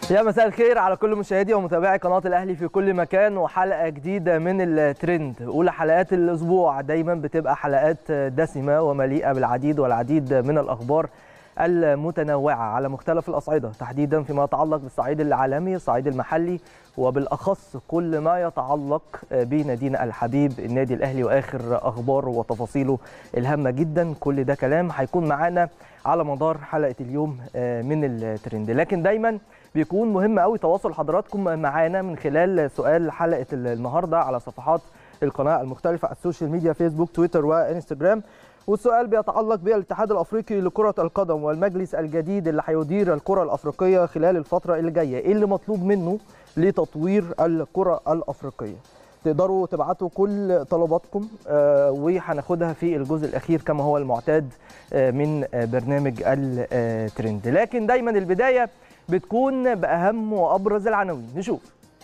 يا مساء الخير على كل مشاهدي ومتابعي قناه الاهلي في كل مكان وحلقه جديده من الترند اولى حلقات الاسبوع دايما بتبقى حلقات دسمه ومليئه بالعديد والعديد من الاخبار المتنوعه على مختلف الاصعده تحديدا فيما يتعلق بالصعيد العالمي الصعيد المحلي وبالاخص كل ما يتعلق بنادينا الحبيب النادي الاهلي واخر اخباره وتفاصيله الهامه جدا كل ده كلام هيكون معانا على مدار حلقه اليوم من الترند لكن دايما بيكون مهم قوي تواصل حضراتكم معانا من خلال سؤال حلقه النهارده على صفحات القناه المختلفه على السوشيال ميديا فيسبوك تويتر وانستجرام والسؤال بيتعلق بالاتحاد الافريقي لكره القدم والمجلس الجديد اللي هيدير الكره الافريقيه خلال الفتره اللي جايه ايه اللي مطلوب منه لتطوير الكره الافريقيه تقدروا تبعتوا كل طلباتكم وهناخدها في الجزء الاخير كما هو المعتاد من برنامج الترند لكن دايما البدايه بتكون باهم وابرز العناوين نشوف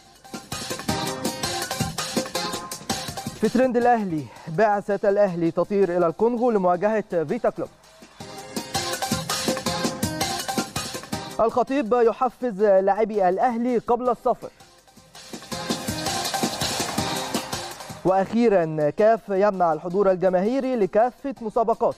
في ترند الاهلي بعثه الاهلي تطير الى الكونغو لمواجهه فيتا كلوب الخطيب يحفز لاعبي الاهلي قبل السفر واخيرا كاف يمنع الحضور الجماهيري لكافه مسابقات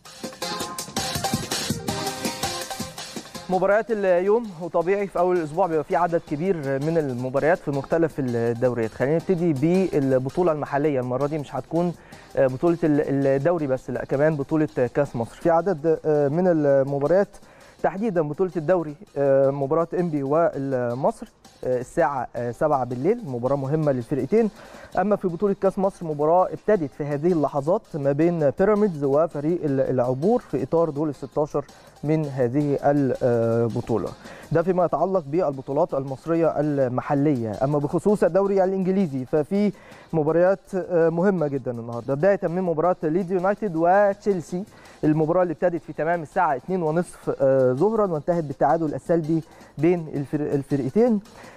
مباريات اليوم وطبيعي في اول الاسبوع بيبقى في عدد كبير من المباريات في مختلف الدوريات خلينا نبتدي بالبطوله المحليه المره دي مش هتكون بطوله الدوري بس لا كمان بطوله كاس مصر في عدد من المباريات تحديدا بطوله الدوري مباراه انبي والمصر الساعه 7 بالليل مباراه مهمه للفرقتين اما في بطوله كاس مصر مباراه ابتدت في هذه اللحظات ما بين بيراميدز وفريق العبور في اطار دور ال 16 من هذه البطوله ده فيما يتعلق بالبطولات المصريه المحليه اما بخصوص الدوري الانجليزي ففي مباريات مهمه جدا النهارده بدايه من مباراه ليدز يونايتد وتشيلسي المباراه اللي ابتدت في تمام الساعه 2:30 ظهرا وانتهت بالتعادل السلبي بين الفرقتين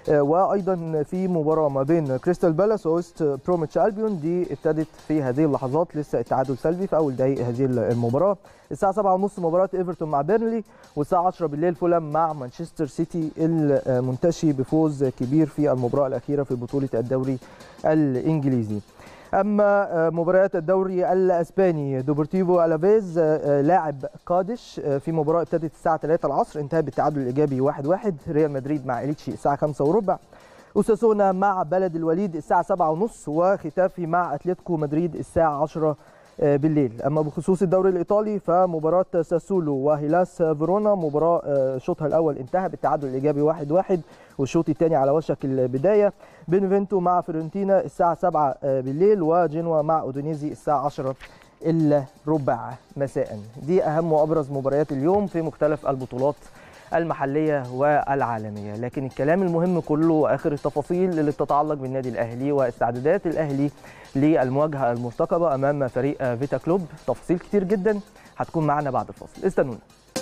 وايضا في مباراه ما بين كريستال بالاس وويست بروميتش البيون دي ابتدت في هذه اللحظات لسه التعادل سلبي في اول دقائق هذه المباراه الساعه 7:30 مباراه ايفرتون مع بيرنلي والساعه 10 بالليل فولام مع مانشستر سيتي المنتشي بفوز كبير في المباراه الاخيره في بطوله الدوري الانجليزي اما مباريات الدوري الاسباني دوبورتيفو الافيز لاعب قادش في مباراه ابتدت الساعه 3 العصر انتهت بالتعادل الايجابي 1-1 ريال مدريد مع اليتشي الساعه 5 وربع اوساسونا مع بلد الوليد الساعه 7:30 وختافي مع اتلتيكو مدريد الساعه 10 بالليل اما بخصوص الدوري الايطالي فمباراه ساسولو وهيلاس فيرونا مباراه شوطها الاول انتهى بالتعادل الايجابي 1-1 واحد واحد والشوط الثاني على وشك البدايه بينفنتو مع فيورنتينا الساعه 7 بالليل وجنوا مع اودونيزي الساعه 10 الا ربع مساء دي اهم وابرز مباريات اليوم في مختلف البطولات المحليه والعالميه لكن الكلام المهم كله واخر التفاصيل اللي بتتعلق بالنادي الاهلي واستعدادات الاهلي للمواجهه المرتقبه امام فريق فيتا كلوب تفاصيل كتير جدا هتكون معنا بعد الفاصل استنونا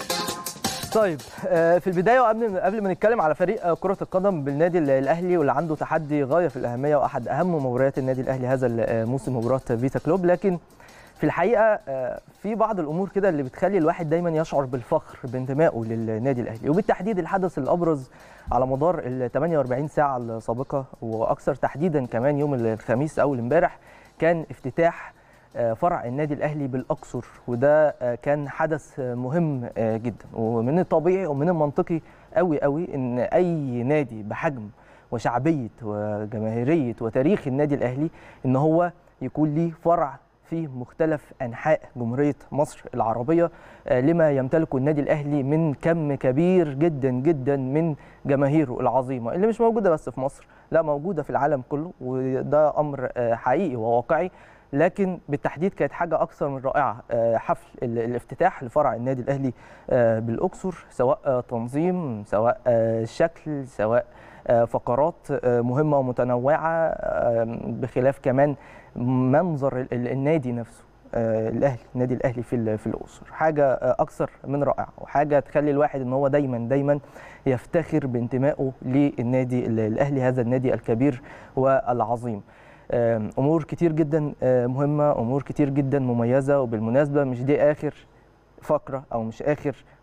طيب في البدايه وقبل قبل ما نتكلم على فريق كره القدم بالنادي الاهلي واللي عنده تحدي غايه في الاهميه واحد اهم مباريات النادي الاهلي هذا الموسم مباراه فيتا كلوب لكن في الحقيقه في بعض الامور كده اللي بتخلي الواحد دايما يشعر بالفخر بانتمائه للنادي الاهلي وبالتحديد الحدث الابرز على مدار ال 48 ساعه السابقه واكثر تحديدا كمان يوم الخميس اول امبارح كان افتتاح فرع النادي الاهلي بالاقصر وده كان حدث مهم جدا ومن الطبيعي ومن المنطقي قوي قوي ان اي نادي بحجم وشعبيه وجماهيريه وتاريخ النادي الاهلي ان هو يكون ليه فرع في مختلف انحاء جمهوريه مصر العربيه لما يمتلكه النادي الاهلي من كم كبير جدا جدا من جماهيره العظيمه اللي مش موجوده بس في مصر لا موجوده في العالم كله وده امر حقيقي وواقعي لكن بالتحديد كانت حاجه اكثر من رائعه حفل الافتتاح لفرع النادي الاهلي بالاقصر سواء تنظيم سواء شكل سواء فقرات مهمه ومتنوعه بخلاف كمان منظر النادي نفسه الاهلي النادي الاهلي في في الاقصر حاجه اكثر من رائعه وحاجه تخلي الواحد ان هو دايما دايما يفتخر بانتمائه للنادي الاهلي هذا النادي الكبير والعظيم امور كتير جدا مهمه امور كتير جدا مميزه وبالمناسبه مش دي اخر فقره او مش اخر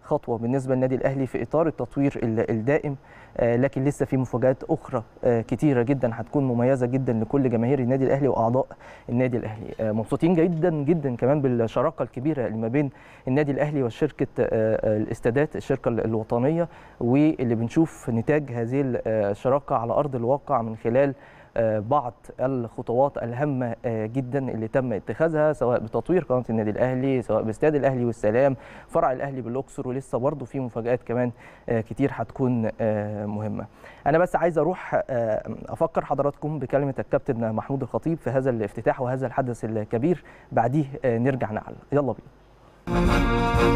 خطوه بالنسبه للنادي الاهلي في اطار التطوير الدائم لكن لسه في مفاجات اخرى كتيره جدا هتكون مميزه جدا لكل جماهير النادي الاهلي واعضاء النادي الاهلي مبسوطين جدا جدا كمان بالشراكه الكبيره اللي ما بين النادي الاهلي وشركه الاستادات الشركه الوطنيه واللي بنشوف نتاج هذه الشراكه على ارض الواقع من خلال بعض الخطوات الهامه جدا اللي تم اتخاذها سواء بتطوير قناه النادي الاهلي سواء باستاد الاهلي والسلام فرع الاهلي بالاقصر ولسه برضه في مفاجات كمان كتير هتكون مهمه انا بس عايز اروح افكر حضراتكم بكلمه الكابتن محمود الخطيب في هذا الافتتاح وهذا الحدث الكبير بعديه نرجع نعلق يلا بينا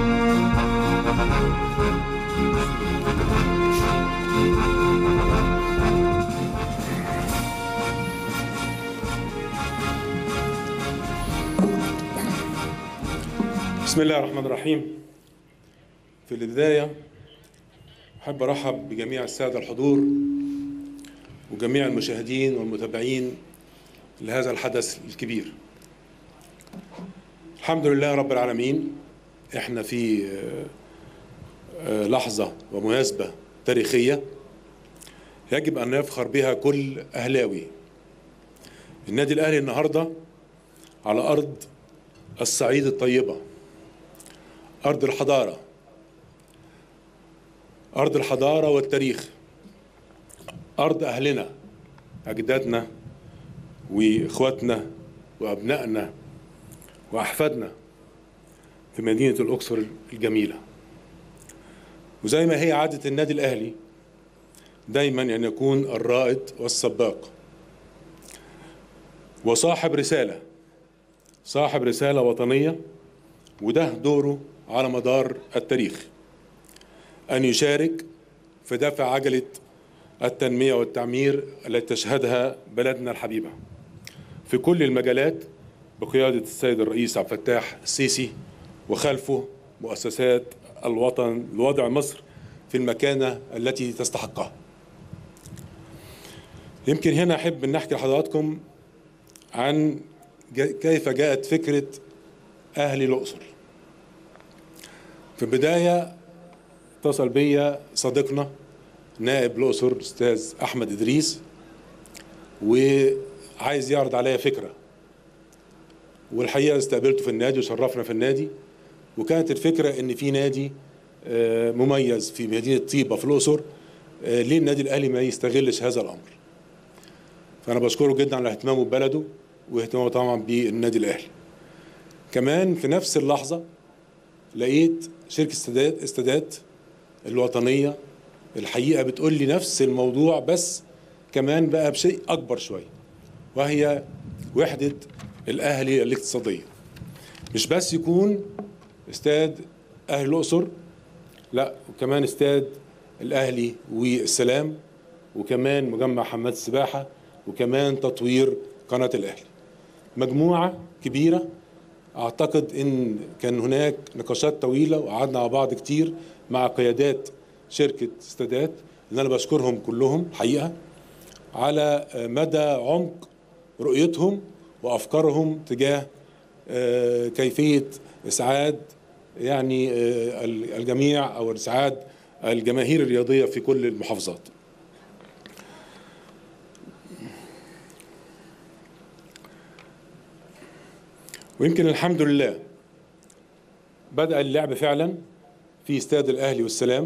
بسم الله الرحمن الرحيم في البداية أحب أرحب بجميع السادة الحضور وجميع المشاهدين والمتابعين لهذا الحدث الكبير الحمد لله رب العالمين احنا في لحظة ومناسبة تاريخية يجب أن يفخر بها كل أهلاوي النادي الأهلي النهاردة على أرض الصعيد الطيبة أرض الحضارة أرض الحضارة والتاريخ أرض أهلنا أجدادنا وإخواتنا وأبنائنا وأحفادنا في مدينة الأقصر الجميلة وزي ما هي عادة النادي الأهلي دايما أن يكون الرائد والسباق وصاحب رسالة صاحب رسالة وطنية وده دوره على مدار التاريخ أن يشارك في دفع عجلة التنمية والتعمير التي تشهدها بلدنا الحبيبة في كل المجالات بقيادة السيد الرئيس عبد الفتاح السيسي وخلفه مؤسسات الوطن لوضع مصر في المكانة التي تستحقها يمكن هنا أحب أن نحكي لحضراتكم عن كيف جاءت فكرة أهل الأقصر في البداية اتصل بيا صديقنا نائب الأقصر الأستاذ أحمد إدريس وعايز يعرض عليا فكرة والحقيقة استقبلته في النادي وشرفنا في النادي وكانت الفكرة إن في نادي مميز في مدينة طيبة في الأقصر ليه النادي الأهلي ما يستغلش هذا الأمر فأنا بشكره جدا على اهتمامه ببلده واهتمامه طبعا بالنادي الأهلي كمان في نفس اللحظة لقيت شركة استادات استادات الوطنية الحقيقة بتقول لي نفس الموضوع بس كمان بقى بشيء أكبر شوية وهي وحدة الأهلي الاقتصادية مش بس يكون استاد أهل الأقصر لا وكمان استاد الأهلي والسلام وكمان مجمع حماد السباحة وكمان تطوير قناة الأهلي مجموعة كبيرة اعتقد ان كان هناك نقاشات طويله وقعدنا مع بعض كتير مع قيادات شركه استادات اللي انا بشكرهم كلهم حقيقه على مدى عمق رؤيتهم وافكارهم تجاه كيفيه اسعاد يعني الجميع او اسعاد الجماهير الرياضيه في كل المحافظات. ويمكن الحمد لله بدأ اللعب فعلا في استاد الأهلي والسلام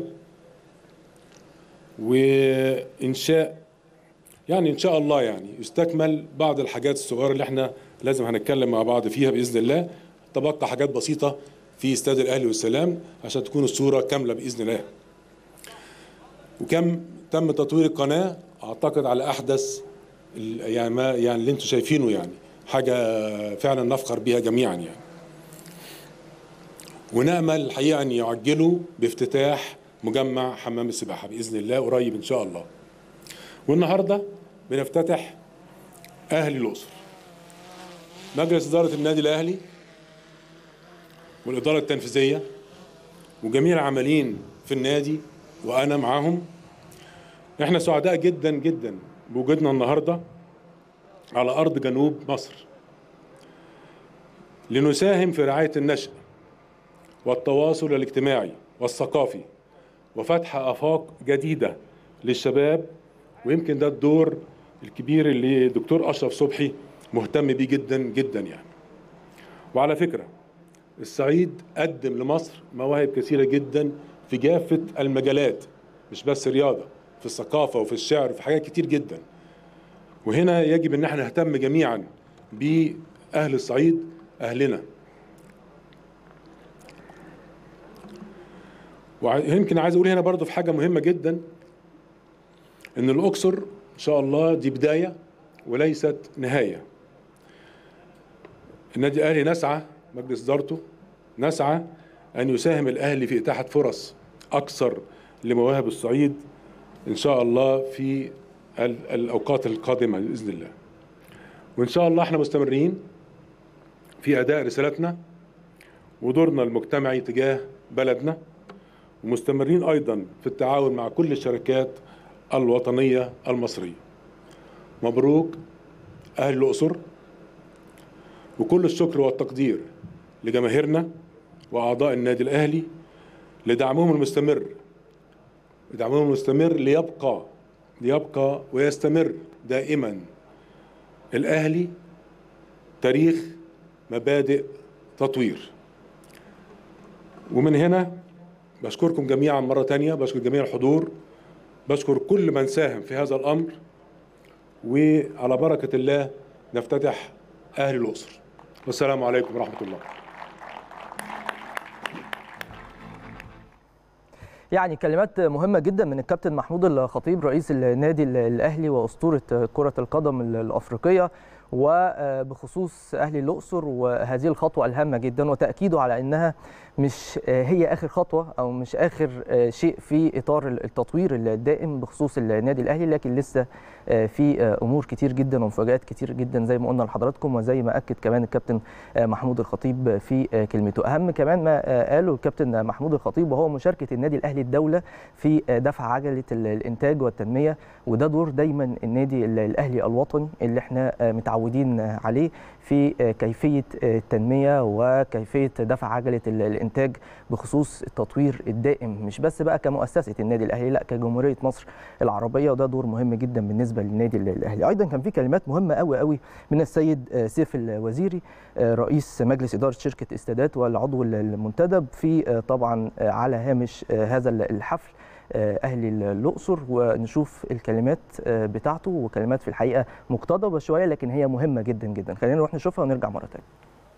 وإنشاء يعني إن شاء الله يعني يستكمل بعض الحاجات الصغيرة اللي احنا لازم هنتكلم مع بعض فيها بإذن الله تبقى حاجات بسيطة في استاد الأهلي والسلام عشان تكون الصورة كاملة بإذن الله وكم تم تطوير القناة أعتقد على أحدث يعني ما يعني اللي انتم شايفينه يعني حاجة فعلا نفخر بها جميعا يعني ونأمل الحقيقة أن يعجلوا بافتتاح مجمع حمام السباحة بإذن الله قريب إن شاء الله والنهاردة بنفتتح أهلي الأقصر مجلس إدارة النادي الأهلي والإدارة التنفيذية وجميع العاملين في النادي وأنا معاهم إحنا سعداء جدا جدا بوجودنا النهارده على أرض جنوب مصر لنساهم في رعاية النشء والتواصل الاجتماعي والثقافي وفتح آفاق جديدة للشباب ويمكن ده الدور الكبير اللي الدكتور أشرف صبحي مهتم بيه جدا جدا يعني وعلى فكرة الصعيد قدم لمصر مواهب كثيرة جدا في جافة المجالات مش بس رياضة في الثقافة وفي الشعر في حاجات كتير جدا وهنا يجب ان احنا نهتم جميعا بأهل الصعيد أهلنا ويمكن عايز اقول هنا برضو في حاجه مهمه جدا ان الاقصر ان شاء الله دي بدايه وليست نهايه النادي الاهلي نسعى مجلس ادارته نسعى ان يساهم الاهلي في اتاحه فرص اكثر لمواهب الصعيد ان شاء الله في الاوقات القادمه باذن الله وان شاء الله احنا مستمرين في اداء رسالتنا ودورنا المجتمعي تجاه بلدنا ومستمرين ايضا في التعاون مع كل الشركات الوطنيه المصريه. مبروك اهل الاقصر وكل الشكر والتقدير لجماهيرنا واعضاء النادي الاهلي لدعمهم المستمر لدعمهم المستمر ليبقى ليبقى ويستمر دائما الاهلي تاريخ مبادئ تطوير ومن هنا بشكركم جميعا مرة تانية بشكر جميع الحضور بشكر كل من ساهم في هذا الأمر وعلى بركة الله نفتتح أهل الأقصر والسلام عليكم ورحمة الله يعني كلمات مهمة جدا من الكابتن محمود الخطيب رئيس النادي الأهلي وأسطورة كرة القدم الأفريقية وبخصوص أهل الأقصر وهذه الخطوة الهامة جدا وتأكيده على أنها مش هي آخر خطوة أو مش آخر شيء في إطار التطوير الدائم بخصوص النادي الأهلي لكن لسه في أمور كتير جدا ومفاجآت كتير جدا زي ما قلنا لحضراتكم وزي ما أكد كمان الكابتن محمود الخطيب في كلمته أهم كمان ما قاله الكابتن محمود الخطيب وهو مشاركة النادي الأهلي الدولة في دفع عجلة الإنتاج والتنمية وده دور دايما النادي الأهلي الوطني اللي احنا متعودين عليه في كيفية التنمية وكيفية دفع عجلة الإنتاج بخصوص التطوير الدائم مش بس بقى كمؤسسة النادي الأهلي لا كجمهورية مصر العربية وده دور مهم جدا بالنسبة للنادي الأهلي أيضا كان في كلمات مهمة قوي قوي من السيد سيف الوزيري رئيس مجلس إدارة شركة استادات والعضو المنتدب في طبعا على هامش هذا الحفل اهل الاقصر ونشوف الكلمات بتاعته وكلمات في الحقيقه مقتضبه شويه لكن هي مهمه جدا جدا خلينا نروح نشوفها ونرجع مره ثانيه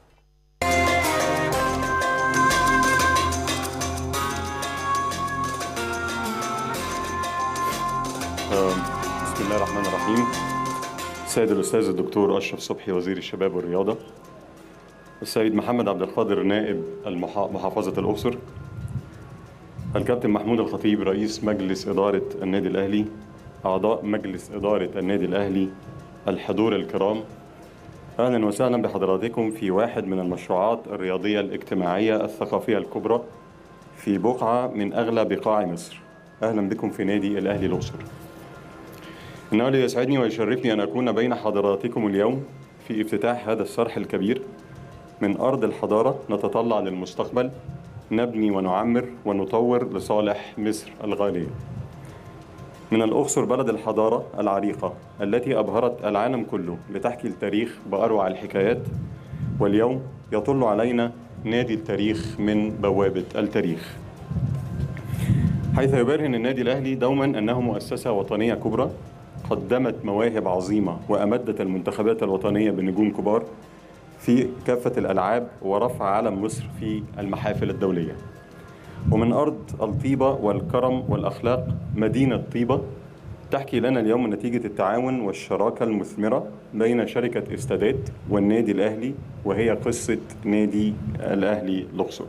بسم الله الرحمن الرحيم السيد الاستاذ الدكتور اشرف صبحي وزير الشباب والرياضه السيد محمد عبد القادر نائب محافظه الاقصر الكابتن محمود الخطيب رئيس مجلس إدارة النادي الأهلي أعضاء مجلس إدارة النادي الأهلي الحضور الكرام أهلا وسهلا بحضراتكم في واحد من المشروعات الرياضية الاجتماعية الثقافية الكبرى في بقعة من أغلى بقاع مصر أهلا بكم في نادي الأهلي الأقصر إنه ليسعدني ويشرفني أن أكون بين حضراتكم اليوم في افتتاح هذا الصرح الكبير من أرض الحضارة نتطلع للمستقبل نبني ونعمر ونطور لصالح مصر الغالية. من الأقصر بلد الحضارة العريقة التي أبهرت العالم كله بتحكي التاريخ بأروع الحكايات واليوم يطل علينا نادي التاريخ من بوابة التاريخ. حيث يبرهن النادي الأهلي دوما أنه مؤسسة وطنية كبرى قدمت مواهب عظيمة وأمدت المنتخبات الوطنية بنجوم كبار في كافة الألعاب ورفع علم مصر في المحافل الدولية ومن أرض الطيبة والكرم والأخلاق مدينة طيبة تحكي لنا اليوم نتيجة التعاون والشراكة المثمرة بين شركة استادات والنادي الأهلي وهي قصة نادي الأهلي الأقصر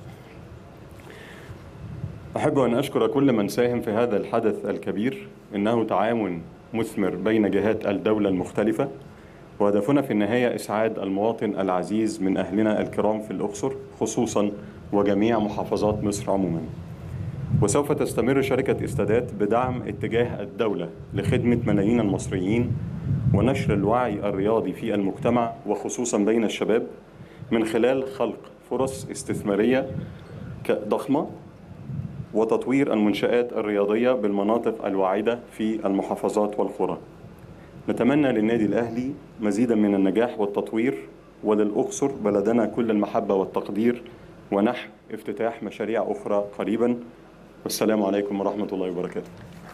أحب أن أشكر كل من ساهم في هذا الحدث الكبير إنه تعاون مثمر بين جهات الدولة المختلفة وهدفنا في النهاية إسعاد المواطن العزيز من أهلنا الكرام في الأقصر خصوصا وجميع محافظات مصر عموما وسوف تستمر شركة استادات بدعم اتجاه الدولة لخدمة ملايين المصريين ونشر الوعي الرياضي في المجتمع وخصوصا بين الشباب من خلال خلق فرص استثمارية ضخمة وتطوير المنشآت الرياضية بالمناطق الواعدة في المحافظات والقرى نتمنى للنادي الأهلي مزيدا من النجاح والتطوير وللأقصر بلدنا كل المحبة والتقدير ونحو افتتاح مشاريع أخرى قريبا والسلام عليكم ورحمة الله وبركاته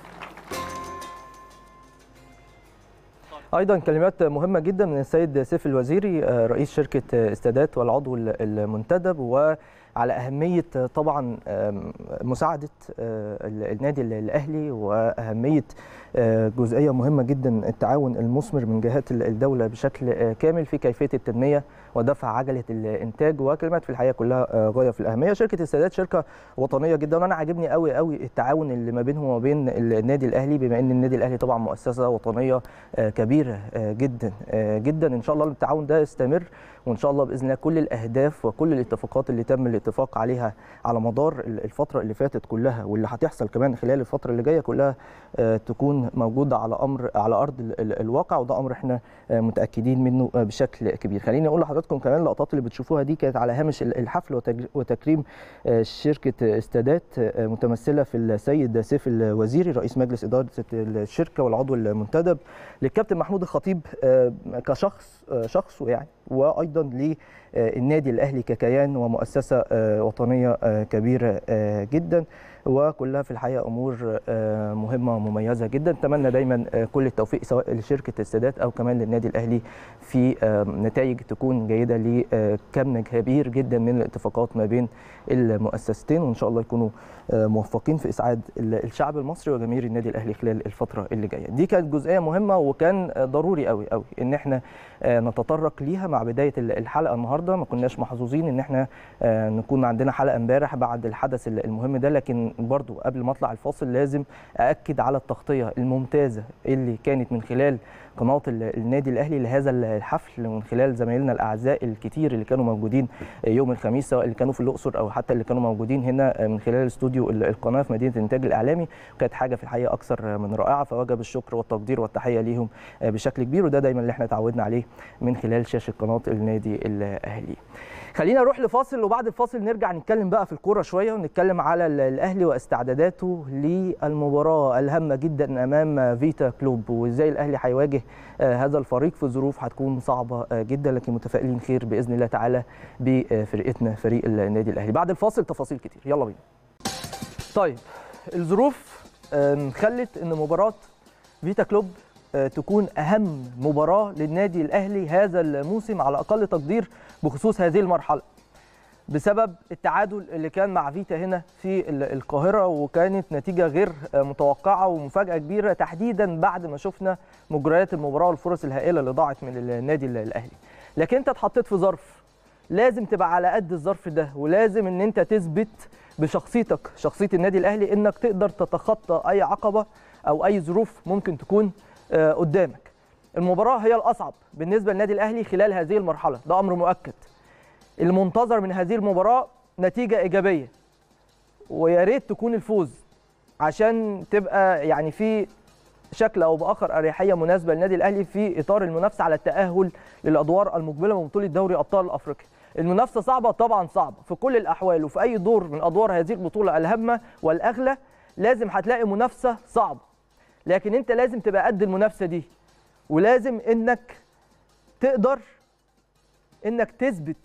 ايضا كلمات مهمه جدا من السيد سيف الوزيري رئيس شركه استادات والعضو المنتدب وعلى اهميه طبعا مساعده النادي الاهلي واهميه جزئيه مهمه جدا التعاون المثمر من جهات الدوله بشكل كامل في كيفيه التنميه ودفع عجله الانتاج وكلمات في الحقيقه كلها غايه في الاهميه شركه السادات شركه وطنيه جدا وانا عاجبني قوي قوي التعاون اللي ما بينهم وما بين النادي الاهلي بما ان النادي الاهلي طبعا مؤسسه وطنيه كبيره جدا جدا ان شاء الله التعاون ده يستمر وان شاء الله باذن الله كل الاهداف وكل الاتفاقات اللي تم الاتفاق عليها على مدار الفتره اللي فاتت كلها واللي هتحصل كمان خلال الفتره اللي جايه كلها تكون موجوده على امر على ارض الواقع وده امر احنا متاكدين منه بشكل كبير خليني اقول لحضراتكم كمان اللقطات اللي بتشوفوها دي كانت على هامش الحفل وتكريم شركه استادات متمثله في السيد سيف الوزيري رئيس مجلس اداره الشركه والعضو المنتدب للكابتن محمود الخطيب كشخص شخصه يعني وايضا للنادي الاهلي ككيان ومؤسسه وطنيه كبيره جدا وكلها في الحقيقه امور مهمه ومميزه جدا اتمنى دايما كل التوفيق سواء لشركه السادات او كمان للنادي الاهلي في نتائج تكون جيده لكم كبير جدا من الاتفاقات ما بين المؤسستين وان شاء الله يكونوا موفقين في اسعاد الشعب المصري وجماهير النادي الاهلي خلال الفتره اللي جايه دي كانت جزئيه مهمه وكان ضروري قوي قوي ان احنا نتطرق ليها مع بدايه الحلقه النهارده ما كناش محظوظين ان احنا نكون عندنا حلقه امبارح بعد الحدث المهم ده لكن برضو قبل ما اطلع الفاصل لازم ااكد على التغطيه الممتازه اللي كانت من خلال قناه النادي الاهلي لهذا الحفل من خلال زمايلنا الاعزاء الكتير اللي كانوا موجودين يوم الخميس سواء اللي كانوا في الاقصر او حتى اللي كانوا موجودين هنا من خلال استوديو القناه في مدينه الانتاج الاعلامي كانت حاجه في الحقيقه اكثر من رائعه فوجب الشكر والتقدير والتحيه ليهم بشكل كبير وده دايما اللي احنا تعودنا عليه من خلال شاشه قناه النادي الاهلي خلينا نروح لفاصل وبعد الفاصل نرجع نتكلم بقى في الكوره شويه ونتكلم على الاهلي واستعداداته للمباراه الهامه جدا امام فيتا كلوب وازاي الاهلي هيواجه هذا الفريق في ظروف هتكون صعبه جدا لكن متفائلين خير باذن الله تعالى بفرقتنا فريق النادي الاهلي بعد الفاصل تفاصيل كتير يلا بينا طيب الظروف خلت ان مباراه فيتا كلوب تكون اهم مباراه للنادي الاهلي هذا الموسم على اقل تقدير بخصوص هذه المرحله بسبب التعادل اللي كان مع فيتا هنا في القاهره وكانت نتيجه غير متوقعه ومفاجاه كبيره تحديدا بعد ما شفنا مجريات المباراه والفرص الهائله اللي ضاعت من النادي الاهلي لكن انت اتحطيت في ظرف لازم تبقى على قد الظرف ده ولازم ان انت تثبت بشخصيتك شخصيه النادي الاهلي انك تقدر تتخطى اي عقبه او اي ظروف ممكن تكون قدامك المباراه هي الاصعب بالنسبه للنادي الاهلي خلال هذه المرحله ده امر مؤكد المنتظر من هذه المباراه نتيجه ايجابيه ويا ريت تكون الفوز عشان تبقى يعني في شكل او باخر اريحيه مناسبه للنادي الاهلي في اطار المنافسه على التاهل للادوار المقبله من بطوله دوري ابطال افريقيا المنافسه صعبه طبعا صعبه في كل الاحوال وفي اي دور من ادوار هذه البطوله الهامه والاغلى لازم هتلاقي منافسه صعبه لكن انت لازم تبقى قد المنافسه دي ولازم انك تقدر انك تثبت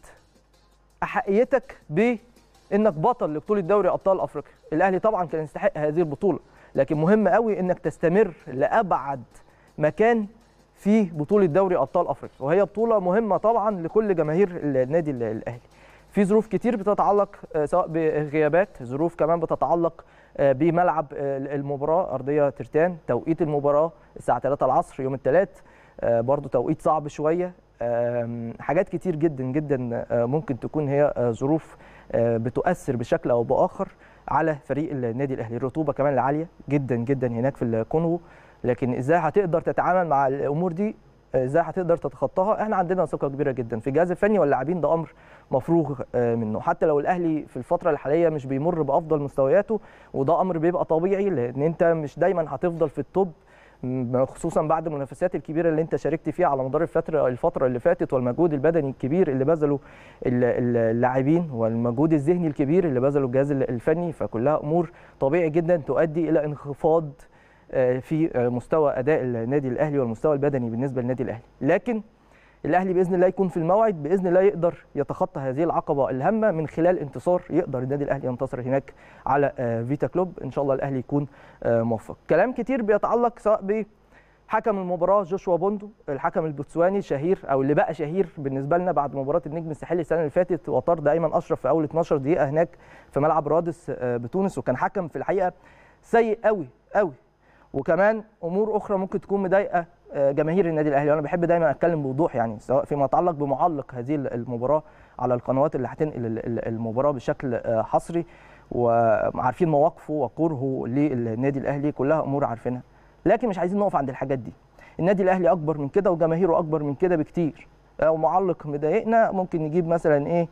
احقيتك بانك بطل لبطوله دوري ابطال افريقيا الاهلي طبعا كان يستحق هذه البطوله لكن مهم قوي انك تستمر لابعد مكان في بطوله دوري ابطال افريقيا وهي بطوله مهمه طبعا لكل جماهير النادي الاهلي في ظروف كتير بتتعلق سواء بغيابات ظروف كمان بتتعلق بملعب المباراه ارضيه ترتان توقيت المباراه الساعه 3 العصر يوم الثلاث برضو توقيت صعب شويه حاجات كتير جدا جدا ممكن تكون هي ظروف بتؤثر بشكل او باخر على فريق النادي الاهلي الرطوبه كمان العاليه جدا جدا هناك في الكونغو لكن ازاي هتقدر تتعامل مع الامور دي ازاي هتقدر تتخطاها احنا عندنا ثقه كبيره جدا في الجهاز الفني واللاعبين ده امر مفروغ منه حتى لو الاهلي في الفتره الحاليه مش بيمر بافضل مستوياته وده امر بيبقى طبيعي لان انت مش دايما هتفضل في التوب م- خصوصا بعد المنافسات الكبيره اللي انت شاركت فيها على مدار الفتره الفتره اللي فاتت والمجهود البدني الكبير اللي بذله ال- ال- اللاعبين والمجهود الذهني الكبير اللي بذله الجهاز ال- الفني فكلها امور طبيعي جدا تؤدي الى انخفاض آه، في آه، مستوى اداء النادي الاهلي والمستوى البدني بالنسبه للنادي الاهلي لكن الاهلي باذن الله يكون في الموعد باذن الله يقدر يتخطى هذه العقبه الهامه من خلال انتصار يقدر النادي الاهلي ينتصر هناك على آه، فيتا كلوب ان شاء الله الاهلي يكون آه، موفق كلام كتير بيتعلق سواء بحكم المباراه جوشوا بوندو الحكم البوتسواني شهير او اللي بقى شهير بالنسبه لنا بعد مباراه النجم الساحلي السنه اللي فاتت وطرد ايمن اشرف في اول 12 دقيقه هناك في ملعب رادس آه، بتونس وكان حكم في الحقيقه سيء قوي قوي وكمان امور اخرى ممكن تكون مضايقه آه، جماهير النادي الاهلي وانا بحب دايما اتكلم بوضوح يعني سواء فيما يتعلق بمعلق هذه المباراه على القنوات اللي هتنقل ال- ال- المباراه بشكل آه، حصري وعارفين مواقفه وكرهه للنادي الاهلي كلها امور عارفينها لكن مش عايزين نقف عند الحاجات دي النادي الاهلي اكبر من كده وجماهيره اكبر من كده بكتير لو معلق مضايقنا ممكن نجيب مثلا ايه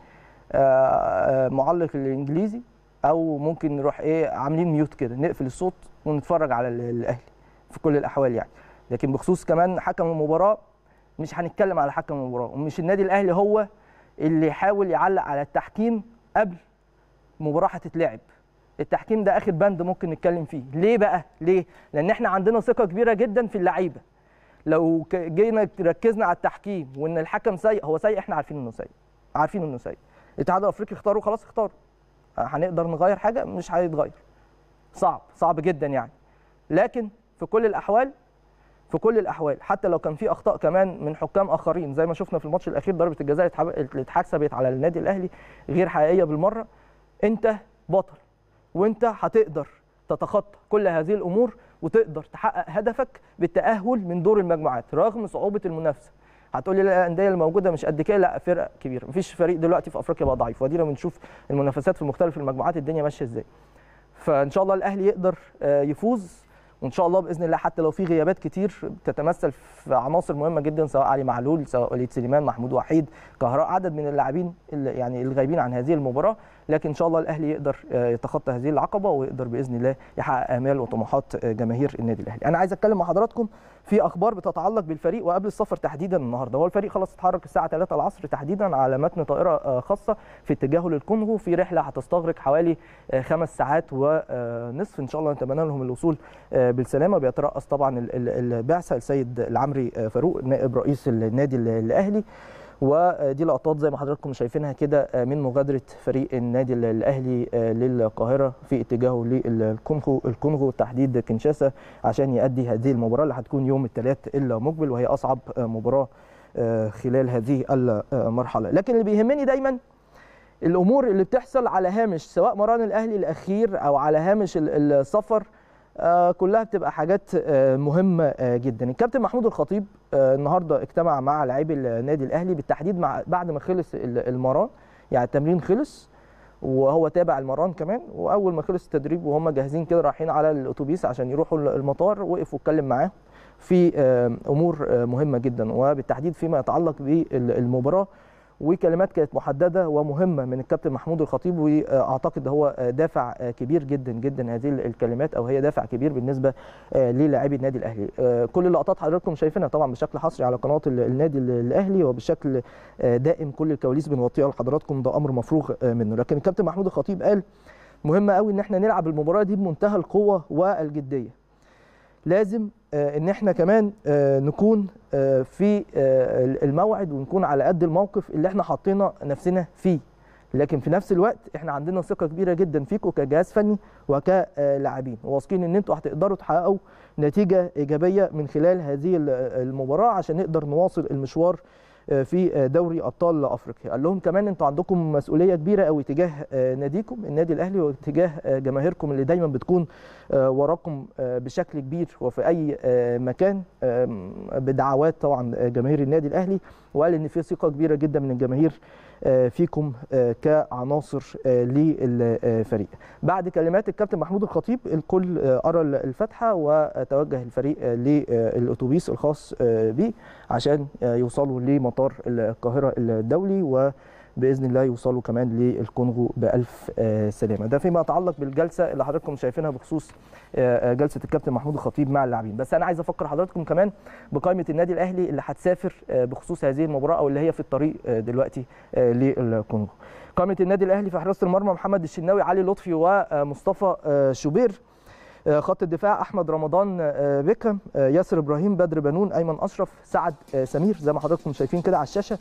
آه، آه، معلق الانجليزي او ممكن نروح ايه عاملين ميوت كده نقفل الصوت ونتفرج على ال- الاهلي في كل الاحوال يعني لكن بخصوص كمان حكم المباراه مش هنتكلم على حكم المباراه ومش النادي الاهلي هو اللي يحاول يعلق على التحكيم قبل مباراه هتتلعب التحكيم ده اخر بند ممكن نتكلم فيه ليه بقى ليه لان احنا عندنا ثقه كبيره جدا في اللعيبه لو ك- جينا ركزنا على التحكيم وان الحكم سيء هو سيء احنا عارفين انه سيء عارفين انه سيء الاتحاد الافريقي اختاروا خلاص اختاروا هنقدر نغير حاجه مش هيتغير صعب صعب جدا يعني لكن في كل الاحوال في كل الاحوال حتى لو كان في اخطاء كمان من حكام اخرين زي ما شفنا في الماتش الاخير ضربه الجزاء اللي اتحب- اللي اتحسبت على النادي الاهلي غير حقيقيه بالمره انت بطل وانت هتقدر تتخطى كل هذه الامور وتقدر تحقق هدفك بالتاهل من دور المجموعات رغم صعوبه المنافسه هتقولي لا الانديه اللي موجوده مش قد كده لا فرق كبيره مفيش فريق دلوقتي في افريقيا بقى ضعيف ودينا بنشوف المنافسات في مختلف المجموعات الدنيا ماشيه ازاي فان شاء الله الاهلي يقدر آه، يفوز وان شاء الله باذن الله حتى لو في غيابات كتير تتمثل في عناصر مهمه جدا سواء علي معلول سواء وليد سليمان محمود وحيد كهراء عدد من اللاعبين اللي يعني الغايبين عن هذه المباراه لكن ان شاء الله الاهلي يقدر آه، يتخطى هذه العقبه ويقدر باذن الله يحقق امال وطموحات آه، جماهير النادي الاهلي انا عايز اتكلم مع حضراتكم في اخبار بتتعلق بالفريق وقبل السفر تحديدا النهارده هو الفريق خلاص اتحرك الساعه 3 العصر تحديدا على متن طائره آه، خاصه في اتجاهه للكونغو في رحله هتستغرق حوالي آه، خمس ساعات ونصف ان شاء الله نتمنى لهم الوصول آه، بالسلامه بيترأس طبعا ال- ال- البعثه السيد العمري آه، فاروق نائب رئيس النادي ال- الاهلي ودي لقطات زي ما حضراتكم شايفينها كده آه، من مغادره فريق النادي ال- الاهلي آه، للقاهره في اتجاهه للكونغو الكونغو تحديد كينشاسا عشان يؤدي هذه المباراه اللي هتكون يوم الثلاث المقبل وهي اصعب آه، مباراه آه، خلال هذه المرحله لكن اللي بيهمني دايما الامور اللي بتحصل على هامش سواء مران الاهلي الاخير او على هامش ال- السفر آه، كلها بتبقى حاجات آه، مهمه آه، جدا الكابتن محمود الخطيب آه، النهارده اجتمع مع لاعبي النادي الاهلي بالتحديد مع بعد ما خلص ال- المران يعني التمرين خلص وهو تابع المران كمان واول ما خلص التدريب وهم جاهزين كده رايحين على الاتوبيس عشان يروحوا المطار وقف واتكلم معاه في آه، امور آه، مهمه جدا وبالتحديد فيما يتعلق بالمباراه وكلمات كانت محدده ومهمه من الكابتن محمود الخطيب واعتقد هو دافع كبير جدا جدا هذه الكلمات او هي دافع كبير بالنسبه للاعبي النادي الاهلي كل اللقطات حضراتكم شايفينها طبعا بشكل حصري على قناه النادي الاهلي وبشكل دائم كل الكواليس بنغطيها لحضراتكم ده امر مفروغ منه لكن الكابتن محمود الخطيب قال مهم قوي ان احنا نلعب المباراه دي بمنتهى القوه والجديه لازم آه، ان احنا كمان آه، نكون آه، في آه، الموعد ونكون على قد الموقف اللي احنا حاطينا نفسنا فيه لكن في نفس الوقت احنا عندنا ثقه كبيره جدا فيكم كجهاز فني وكلاعبين وواثقين ان انتوا هتقدروا تحققوا نتيجه ايجابيه من خلال هذه المباراه عشان نقدر نواصل المشوار في دوري ابطال افريقيا قال لهم كمان انتوا عندكم مسؤوليه كبيره قوي تجاه ناديكم النادي الاهلي وتجاه جماهيركم اللي دايما بتكون وراكم بشكل كبير وفي اي مكان بدعوات طبعا جماهير النادي الاهلي وقال ان في ثقه كبيره جدا من الجماهير فيكم كعناصر للفريق بعد كلمات الكابتن محمود الخطيب الكل ارى الفتحه وتوجه الفريق للاتوبيس الخاص به عشان يوصلوا لمطار القاهره الدولي و باذن الله يوصلوا كمان للكونغو بالف آه، سلامه ده فيما يتعلق بالجلسه اللي حضراتكم شايفينها بخصوص آه، آه، جلسه الكابتن محمود الخطيب مع اللاعبين بس انا عايز افكر حضراتكم كمان بقائمه النادي الاهلي اللي هتسافر آه، بخصوص هذه المباراه او اللي هي في الطريق آه، دلوقتي آه، للكونغو قائمه النادي الاهلي في حراسه المرمى محمد الشناوي علي لطفي ومصطفى آه، شوبير آه، خط الدفاع احمد رمضان آه، بيكهام آه، ياسر ابراهيم بدر بنون ايمن اشرف سعد آه، سمير زي ما حضراتكم شايفين كده على الشاشه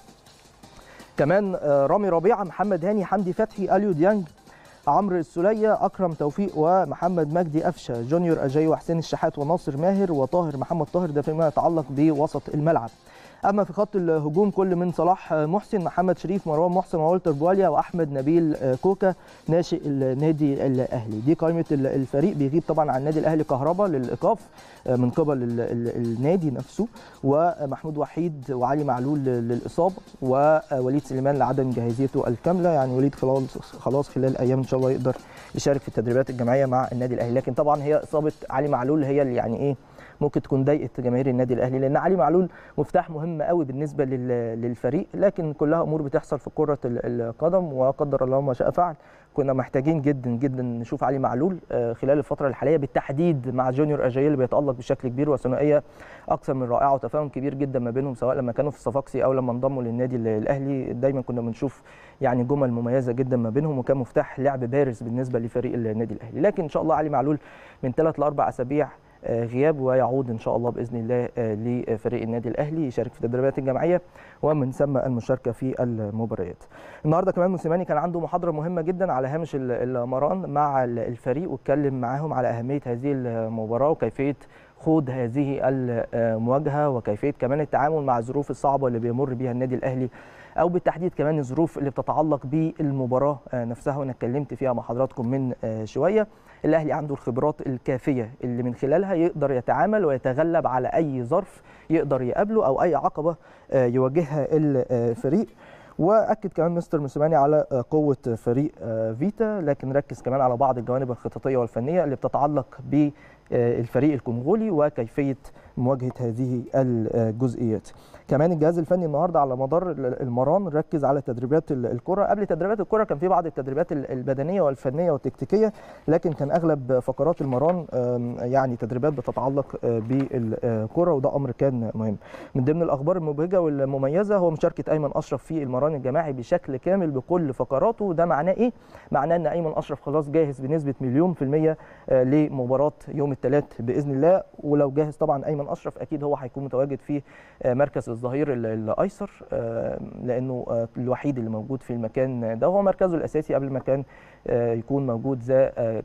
كمان آه، رامي ربيعه محمد هاني حمدي فتحي اليو ديانج عمرو السوليه اكرم توفيق ومحمد مجدي قفشه جونيور اجاي وحسين الشحات وناصر ماهر وطاهر محمد طاهر ده فيما يتعلق بوسط الملعب اما في خط الهجوم كل من صلاح محسن محمد شريف مروان محسن وولتر بواليا واحمد نبيل كوكا ناشئ النادي الاهلي دي قائمه الفريق بيغيب طبعا عن النادي الاهلي كهربا للايقاف من قبل ال- ال- النادي نفسه ومحمود وحيد وعلي معلول للاصابه ووليد سليمان لعدم جاهزيته الكامله يعني وليد خلاص خلاص خلال ايام ان شاء الله يقدر يشارك في التدريبات الجماعيه مع النادي الاهلي لكن طبعا هي اصابه علي معلول هي اللي يعني ايه ممكن تكون ضايقت جماهير النادي الاهلي لان علي معلول مفتاح مهم قوي بالنسبه لل- للفريق لكن كلها امور بتحصل في كره ال- القدم وقدر الله ما شاء فعل كنا محتاجين جدا جدا نشوف علي معلول آه، خلال الفتره الحاليه بالتحديد مع جونيور اجاي اللي بيتالق بشكل كبير وثنائيه اكثر من رائعه وتفاهم كبير جدا ما بينهم سواء لما كانوا في الصفاقسي او لما انضموا للنادي ال- الاهلي دايما كنا بنشوف يعني جمل مميزه جدا ما بينهم وكان مفتاح لعب بارز بالنسبه لفريق النادي الاهلي لكن ان شاء الله علي معلول من ثلاث لاربع اسابيع آه، غياب ويعود ان شاء الله باذن الله آه، لفريق النادي الاهلي يشارك في التدريبات الجماعيه ومن ثم المشاركه في المباريات. النهارده كمان موسيماني كان عنده محاضره مهمه جدا على هامش ال- المران مع ال- الفريق واتكلم معاهم على اهميه هذه المباراه وكيفيه خوض هذه المواجهه وكيفيه كمان التعامل مع الظروف الصعبه اللي بيمر بيها النادي الاهلي او بالتحديد كمان الظروف اللي بتتعلق بالمباراه آه، نفسها وانا اتكلمت فيها مع حضراتكم من آه، شويه الاهلي عنده الخبرات الكافيه اللي من خلالها يقدر يتعامل ويتغلب على اي ظرف يقدر يقابله او اي عقبه آه، يواجهها الفريق واكد كمان مستر موسيماني على آه، قوه فريق آه، فيتا لكن ركز كمان على بعض الجوانب الخططيه والفنيه اللي بتتعلق بالفريق الكونغولي وكيفيه مواجهه هذه الجزئيات كمان الجهاز الفني النهارده على مدار المران ركز على تدريبات ال- الكره قبل تدريبات الكره كان في بعض التدريبات ال- البدنيه والفنيه والتكتيكيه لكن كان اغلب فقرات المران آم، يعني تدريبات بتتعلق آه، بالكره وده امر كان مهم من ضمن الاخبار المبهجه والمميزه هو مشاركه ايمن اشرف في المران الجماعي بشكل كامل بكل فقراته وده معناه ايه معناه ان ايمن اشرف خلاص جاهز بنسبه مليون في الميه آه، لمباراه يوم الثلاث باذن الله ولو جاهز طبعا ايمن اشرف اكيد هو هيكون متواجد في آه، مركز الظهير ال- الايسر آه، لانه آه، الوحيد اللي موجود في المكان ده هو مركزه الاساسي قبل ما كان آه، يكون موجود ذا آه،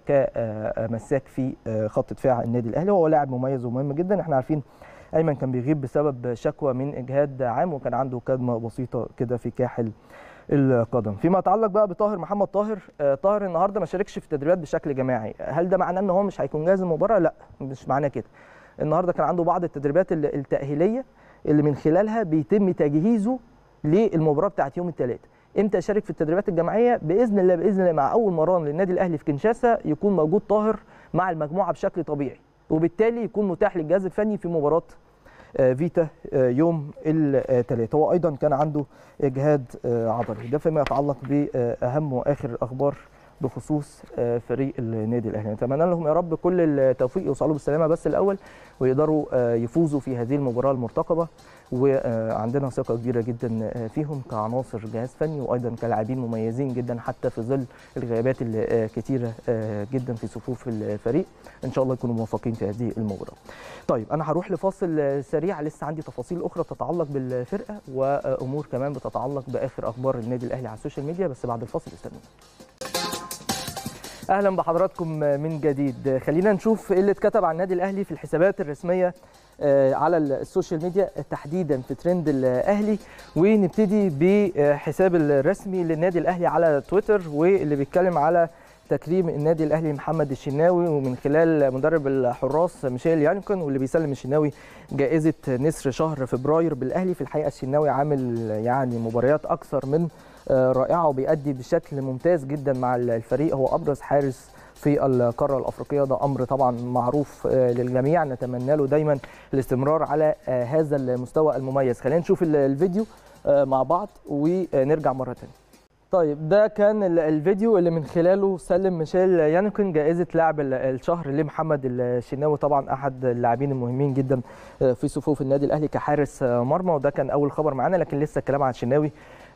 كمساك في آه، خط دفاع النادي الاهلي وهو لاعب مميز ومهم جدا احنا عارفين ايمن كان بيغيب بسبب شكوى من اجهاد عام وكان عنده كدمه بسيطه كده في كاحل القدم فيما يتعلق بقى بطاهر محمد طاهر آه، طاهر النهارده ما شاركش في التدريبات بشكل جماعي هل ده معناه ان هو مش هيكون جاهز المباراه لا مش معناه كده النهارده كان عنده بعض التدريبات ال- التاهيليه اللي من خلالها بيتم تجهيزه للمباراه بتاعت يوم الثلاث امتى يشارك في التدريبات الجماعيه باذن الله باذن الله مع اول مران للنادي الاهلي في كنشاسا يكون موجود طاهر مع المجموعه بشكل طبيعي وبالتالي يكون متاح للجهاز الفني في مباراه آه، فيتا آه، يوم الثلاث هو ايضا كان عنده اجهاد آه، عضلي ده فيما يتعلق باهم واخر الاخبار بخصوص آه، فريق النادي الاهلي نتمنى لهم يا رب كل التوفيق يوصلوا بالسلامه بس الاول ويقدروا آه، يفوزوا في هذه المباراه المرتقبه وعندنا ثقه كبيره جدا آه، فيهم كعناصر جهاز فني وايضا كلاعبين مميزين جدا حتى في ظل الغيابات الكثيره جدا في صفوف الفريق ان شاء الله يكونوا موفقين في هذه المباراه طيب انا هروح لفاصل سريع لسه عندي تفاصيل اخرى تتعلق بالفرقه وامور كمان بتتعلق باخر اخبار النادي الاهلي على السوشيال ميديا بس بعد الفاصل استنوا اهلا بحضراتكم من جديد خلينا نشوف ايه اللي اتكتب عن النادي الاهلي في الحسابات الرسميه آه، على السوشيال ميديا تحديدا في ترند الاهلي ونبتدي بحساب الرسمي للنادي الاهلي على تويتر واللي بيتكلم على تكريم النادي الاهلي محمد الشناوي ومن خلال مدرب الحراس ميشيل يانكون واللي بيسلم الشناوي جائزه نسر شهر فبراير بالاهلي في الحقيقه الشناوي عامل يعني مباريات اكثر من آه، رائعه وبيأدي بشكل ممتاز جدا مع الفريق هو ابرز حارس في القاره الافريقيه ده امر طبعا معروف آه، للجميع نتمنى له دايما الاستمرار على آه، هذا المستوى المميز خلينا نشوف ال- الفيديو آه، مع بعض ونرجع مره ثانيه طيب ده كان ال- الفيديو اللي من خلاله سلم ميشيل يانكن جائزه لاعب ال- الشهر لمحمد الشناوي طبعا احد اللاعبين المهمين جدا في صفوف النادي الاهلي كحارس مرمى وده كان اول خبر معانا لكن لسه الكلام عن الشناوي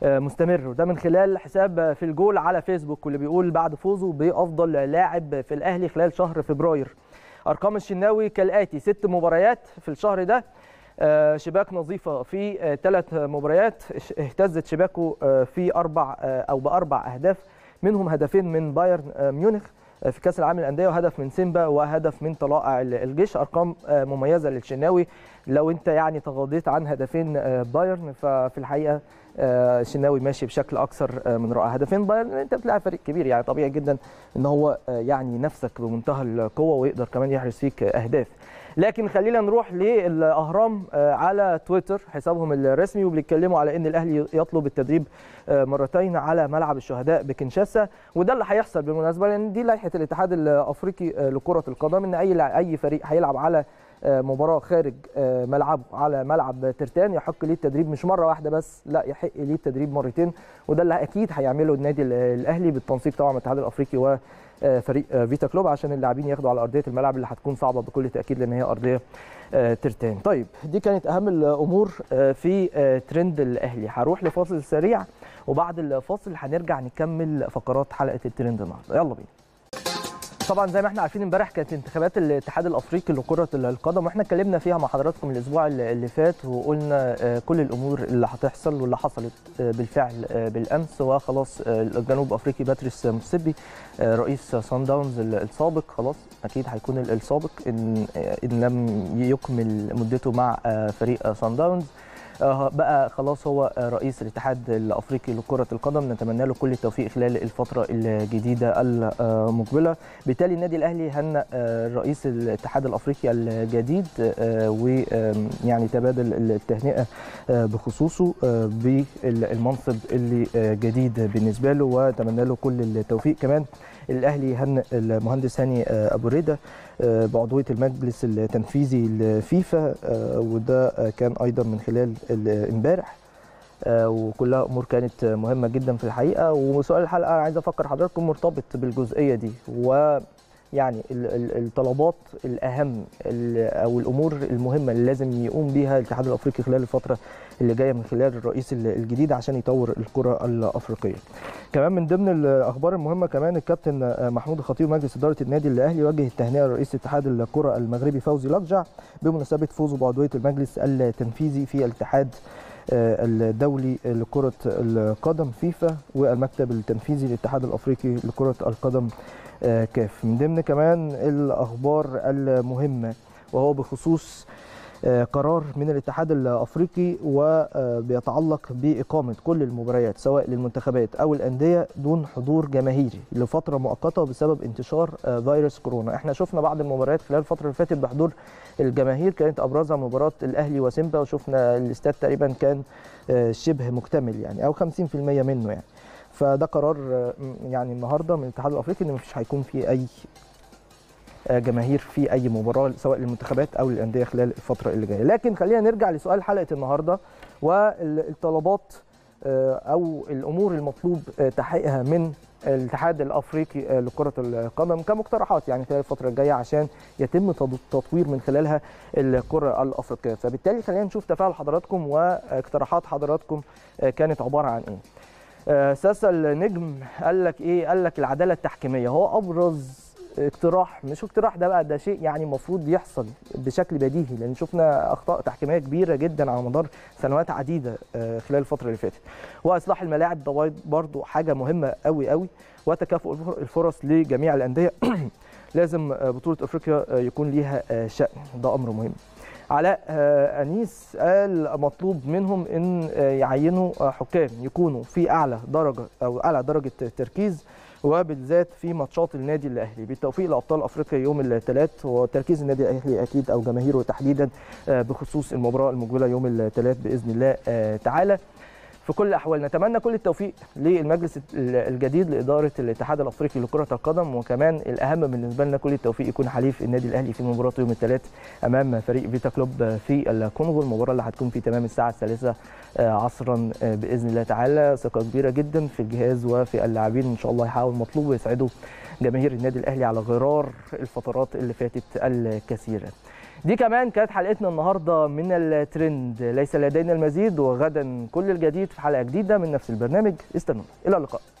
مستمر وده من خلال حساب في الجول على فيسبوك واللي بيقول بعد فوزه بافضل لاعب في الاهلي خلال شهر فبراير ارقام الشناوي كالاتي ست مباريات في الشهر ده آه، شباك نظيفة في ثلاث مباريات اش- اهتزت شباكه آه، في أربع آه، أو بأربع أهداف منهم هدفين من بايرن آه، ميونخ آه، في كأس العالم للأندية وهدف من سيمبا وهدف من طلائع ال- الجيش أرقام آه، مميزة للشناوي لو أنت يعني تغاضيت عن هدفين آه، بايرن ففي الحقيقة آه، الشناوي ماشي بشكل أكثر آه، من رائع هدفين بايرن أنت بتلاعب فريق كبير يعني طبيعي جدا أن هو آه، يعني نفسك بمنتهى القوة ويقدر كمان يحرز فيك آه، أهداف لكن خلينا نروح للاهرام آه، على تويتر حسابهم الرسمي وبيتكلموا على ان الاهلي يطلب التدريب آه، مرتين على ملعب الشهداء بكنشاسا وده اللي هيحصل بالمناسبه لان دي لائحه الاتحاد الافريقي آه، لكره القدم ان اي لع- اي فريق هيلعب على آه، مباراه خارج آه، ملعبه على ملعب ترتان يحق ليه التدريب مش مره واحده بس لا يحق ليه التدريب مرتين وده اللي اكيد هيعمله النادي ال- الاهلي بالتنسيق طبعا مع الاتحاد الافريقي و آه، فريق آه، فيتا كلوب عشان اللاعبين ياخدوا على ارضيه الملعب اللي هتكون صعبه بكل تاكيد لان هي ارضيه آه، ترتان طيب دي كانت اهم الامور آه، في آه، ترند الاهلي هروح لفاصل سريع وبعد الفاصل هنرجع نكمل فقرات حلقه الترند النهارده يلا بينا طبعا زي ما احنا عارفين امبارح كانت انتخابات الاتحاد الافريقي لكره القدم واحنا اتكلمنا فيها مع حضراتكم الاسبوع اللي فات وقلنا آه، كل الامور اللي هتحصل واللي حصلت آه، بالفعل آه، بالامس وخلاص آه، الجنوب افريقي باتريس موسيبي آه، رئيس سان داونز السابق خلاص اكيد هيكون السابق ان آه، ان لم يكمل مدته مع آه، فريق سان داونز آه، بقى خلاص هو آه، رئيس الاتحاد الافريقي لكره القدم نتمنى له كل التوفيق خلال الفتره الجديده المقبله بالتالي النادي الاهلي هنأ آه، رئيس الاتحاد الافريقي الجديد ويعني تبادل التهنئه آه، بخصوصه آه، بالمنصب اللي آه، جديد بالنسبه له واتمنى له كل التوفيق كمان الاهلي هنأ المهندس هاني آه، ابو ريده آه، بعضويه المجلس التنفيذي لفيفا آه، وده آه، كان ايضا من خلال ال- امبارح آه، وكلها امور كانت آه، مهمه جدا في الحقيقه وسؤال الحلقه عايز افكر حضراتكم مرتبط بالجزئيه دي و يعني ال- ال- الطلبات الاهم ال- او الامور المهمه اللي لازم يقوم بيها الاتحاد الافريقي خلال الفتره اللي جايه من خلال الرئيس ال- الجديد عشان يطور الكره الافريقيه. كمان من ضمن الاخبار المهمه كمان الكابتن آه، محمود الخطيب مجلس اداره النادي الاهلي وجه التهنئه لرئيس اتحاد الكره المغربي فوزي لقجع بمناسبه فوزه بعضويه المجلس التنفيذي في الاتحاد آه، الدولي لكرة القدم فيفا والمكتب التنفيذي للاتحاد الأفريقي لكرة القدم آه، كاف من ضمن كمان الأخبار المهمة وهو بخصوص آه، قرار من الاتحاد الافريقي وبيتعلق باقامه كل المباريات سواء للمنتخبات او الانديه دون حضور جماهيري لفتره مؤقته بسبب انتشار آه، فيروس كورونا احنا شفنا بعض المباريات خلال الفتره اللي فاتت بحضور الجماهير كانت ابرزها مباراه الاهلي وسيمبا وشفنا الاستاد تقريبا كان آه، شبه مكتمل يعني او 50% منه يعني فده قرار آه، يعني النهارده من الاتحاد الافريقي ان مفيش هيكون في اي آه، جماهير في اي مباراه سواء للمنتخبات او للانديه خلال الفتره اللي جايه لكن خلينا نرجع لسؤال حلقه النهارده والطلبات آه، او الامور المطلوب آه، تحقيقها من الاتحاد الافريقي آه، لكره القدم كمقترحات يعني خلال الفتره الجايه عشان يتم تط- تطوير من خلالها الكره الافريقيه فبالتالي خلينا نشوف تفاعل حضراتكم واقتراحات حضراتكم آه، كانت عباره عن ايه آه، ساسا النجم قال لك ايه قال لك العداله التحكيميه هو ابرز اقتراح مش اقتراح ده بقى ده شيء يعني المفروض يحصل بشكل بديهي لان شفنا اخطاء تحكيميه كبيره جدا على مدار سنوات عديده آه، خلال الفتره اللي فاتت واصلاح الملاعب ده برضو حاجه مهمه قوي قوي وتكافؤ الفر- الفرص لجميع الانديه لازم آه، بطوله افريقيا آه، يكون ليها آه، شأن ده امر مهم علاء آه، انيس قال مطلوب منهم ان آه، يعينوا آه، حكام يكونوا في اعلى درجه او اعلى درجه تركيز وبالذات في ماتشات النادي الاهلي بالتوفيق لابطال افريقيا يوم الثلاث وتركيز النادي الاهلي اكيد او جماهيره تحديدا آه، بخصوص المباراه المقبله يوم الثلاث باذن الله آه، تعالى في كل الاحوال نتمنى كل التوفيق للمجلس الجديد لاداره الاتحاد الافريقي لكره القدم وكمان الاهم بالنسبه لنا كل التوفيق يكون حليف النادي الاهلي في مباراته يوم الثلاث امام فريق فيتا كلوب في الكونغو المباراه اللي هتكون في تمام الساعه الثالثه عصرا باذن الله تعالى ثقه كبيره جدا في الجهاز وفي اللاعبين ان شاء الله يحاول المطلوب ويسعدوا جماهير النادي الاهلي على غرار الفترات اللي فاتت الكثيره دي كمان كانت حلقتنا النهارده من الترند ليس لدينا المزيد وغدا كل الجديد في حلقه جديده من نفس البرنامج استنونا الى اللقاء